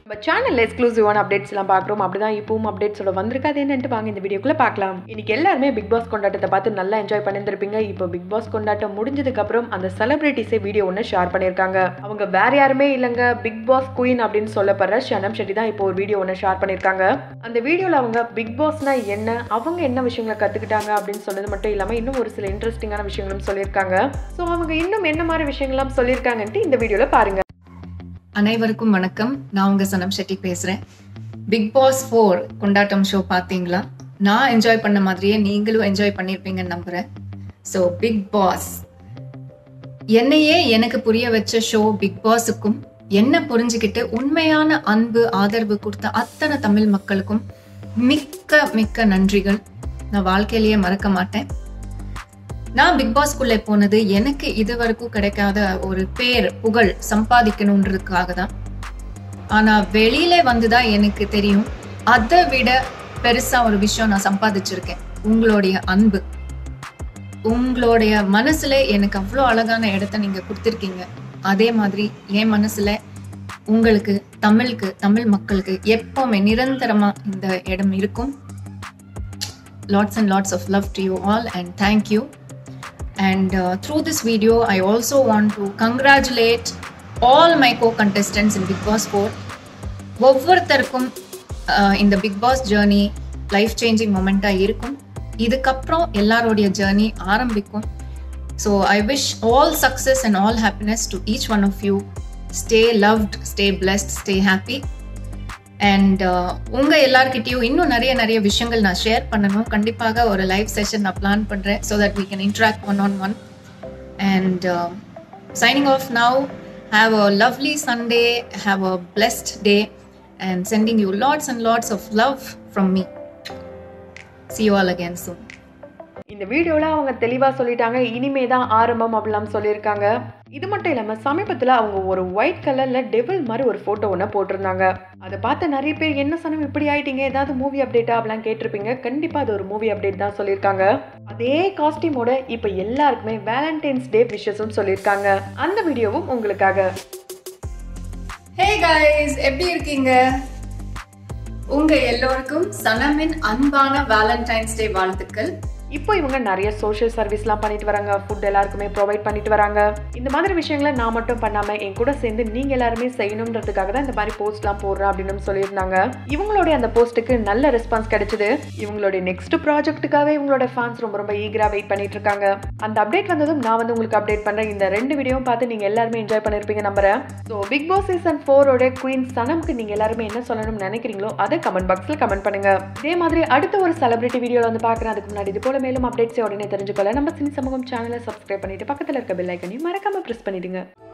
நம்ம சேனலில் எக்ஸ்க்ளூசிவான அப்டேட்ஸ் எல்லாம் பார்க்குறோம் அப்படிதான் இப்பவும் அப்டேட்ஸோட வந்திருக்காது என்னன்ட்டு வாங்க இந்த வீடியோக்குள்ள பார்க்கலாம் இன்னைக்கு எல்லாருமே பிக் பாஸ் கொண்டாட்டத்தை பார்த்து நல்லா என்ஜாய் பண்ணியிருந்திருப்பீங்க இப்போ பிக் பாஸ் கொண்டாட்டம் முடிஞ்சதுக்கு அப்புறம் அந்த செலிபிரிட்டிஸே வீடியோ ஒன்று ஷேர் பண்ணியிருக்காங்க அவங்க வேற யாருமே இல்லைங்க பிக் பாஸ் குயின் அப்படின்னு சொல்லப்படுற ஷனம் ஷெட்டி தான் இப்போ ஒரு வீடியோ ஒன்று ஷேர் பண்ணியிருக்காங்க அந்த வீடியோவில் அவங்க பிக் பாஸ்னா என்ன அவங்க என்ன விஷயங்களை கற்றுக்கிட்டாங்க அப்படின்னு சொன்னது மட்டும் இல்லாமல் இன்னும் ஒரு சில இன்ட்ரெஸ்டிங்கான விஷயங்களும் சொல்லியிருக்காங்க ஸோ அவங்க இன்னும் என்ன மாதிரி விஷயங்கள்லாம் சொல்லியிருக்காங்கன்ட்டு இந்த வீடியோவில் பாருங்க அனைவருக்கும் வணக்கம் நான் உங்க சனம் ஷெட்டி பேசுறேன் பிக் பாஸ் ஃபோர் கொண்டாட்டம் ஷோ பார்த்தீங்களா நான் என்ஜாய் பண்ண மாதிரியே நீங்களும் என்ஜாய் பண்ணியிருப்பீங்கன்னு நம்புறேன் ஸோ பிக் பாஸ் என்னையே எனக்கு புரிய வச்ச ஷோ பிக் பாஸுக்கும் என்ன புரிஞ்சுக்கிட்டு உண்மையான அன்பு ஆதரவு கொடுத்த அத்தனை தமிழ் மக்களுக்கும் மிக்க மிக்க நன்றிகள் நான் வாழ்க்கையிலேயே மறக்க மாட்டேன் நான் பிக் பாஸ்குள்ளே போனது எனக்கு இது வரைக்கும் கிடைக்காத ஒரு பேர் புகழ் சம்பாதிக்கணுன்றதுக்காக தான் ஆனா வெளியில வந்துதான் எனக்கு தெரியும் அதை விட பெருசா ஒரு விஷயம் நான் சம்பாதிச்சிருக்கேன் உங்களுடைய அன்பு உங்களுடைய மனசுல எனக்கு அவ்வளோ அழகான இடத்த நீங்க கொடுத்துருக்கீங்க அதே மாதிரி என் மனசுல உங்களுக்கு தமிழுக்கு தமிழ் மக்களுக்கு எப்பவுமே நிரந்தரமா இந்த இடம் இருக்கும் lots and lots of love to you all and thank you and uh, through this video i also want to congratulate all my co-contestants in big boss 4 ஒவ்வொருத்தருக்கும் uh, இந்த Bigg Boss journey life changing மூமெண்ட்டாக இருக்கும் இதுக்கப்புறம் எல்லாரோடைய journey ஆரம்பிக்கும் so I wish all success and all happiness to each one of you stay loved stay blessed stay happy and உங்க எல்லார்கிட்டயும் இன்னும் நிறைய நிறைய விஷயங்கள் நான் ஷேர் பண்ணணும் கண்டிப்பாக ஒரு லைவ் செஷன் நான் பிளான் பண்றேன் so that we can interact one on one and signing off now have a lovely Sunday have a blessed day and sending you lots and lots of love from me see you all again soon இந்த வீடியோவில் அவங்க தெளிவாக சொல்லிட்டாங்க இனிமே தான் ஆரம்பம் அப்படிலாம் சொல்லியிருக்காங்க இது மட்டும் இல்லாமல் சமீபத்தில் அவங்க ஒரு ஒயிட் கலரில் டெவில் மாதிரி ஒரு ஃபோட்டோ ஒன்று போட்டிருந்தாங்க அதை பார்த்து நிறைய பேர் என்ன சனம் இப்படி ஆயிட்டீங்க ஏதாவது மூவி அப்டேட்டா அப்படிலாம் கேட்டிருப்பீங்க கண்டிப்பாக அது ஒரு மூவி அப்டேட் தான் சொல்லியிருக்காங்க அதே காஸ்டியூமோட இப்போ எல்லாருக்குமே வேலண்டைன்ஸ் டே விஷஸும் சொல்லியிருக்காங்க அந்த வீடியோவும் உங்களுக்காக ஹே கைஸ் எப்படி இருக்கீங்க உங்க எல்லோருக்கும் சனமின் அன்பான வேலண்டைன்ஸ் டே வாழ்த்துக்கள் இப்போ இவங்க நிறைய சோஷியல் சர்வீஸ்லாம் பண்ணிட்டு வராங்க ஃபுட் எல்லாருக்குமே ப்ரொவைட் பண்ணிட்டு வராங்க இந்த மாதிரி விஷயங்களை நான் மட்டும் பண்ணாம என் கூட சேர்ந்து நீங்க எல்லாருமே செய்யணுன்றதுக்காக தான் இந்த மாதிரி போஸ்ட்லாம் போடுறேன் அப்படின்னு சொல்லியிருந்தாங்க இவங்களுடைய அந்த போஸ்ட்டுக்கு நல்ல ரெஸ்பான்ஸ் கிடைச்சது இவங்களுடைய நெக்ஸ்ட் ப்ராஜெக்ட்டுக்காகவே இவங்களோட ஃபேன்ஸ் ரொம்ப ரொம்ப ஈகரா வெயிட் பண்ணிட்டு இருக்காங்க அந்த அப்டேட் வந்ததும் நான் வந்து உங்களுக்கு அப்டேட் பண்றேன் இந்த ரெண்டு வீடியோவும் பார்த்து நீங்க எல்லாருமே என்ஜாய் பண்ணிருப்பீங்க நம்புறேன் ஸோ பிக் பாஸ் சீசன் ஃபோரோட குயின் சனம்க்கு நீங்க எல்லாருமே என்ன சொல்லணும்னு நினைக்கிறீங்களோ அதை கமெண்ட் பாக்ஸ்ல கமெண்ட் பண்ணுங்க இதே மாதிரி அடுத்த ஒரு செலிபிரிட்டி வீடியோல வந்து பார்க்குறேன் அதுக்கு முன்னாடி இது போல மேலும் அப்டேட்ஸை உடனே தெரிஞ்சுக்கொள்ள நம்ம சினி சமூகம் சேனலை சப்ஸ்கிரைப் பண்ணிட்டு பக்கத்தில் இருக்க பெல் ஐக்கனையும் மறக்காம ப்ரெஸ் பண்ணிடுங்க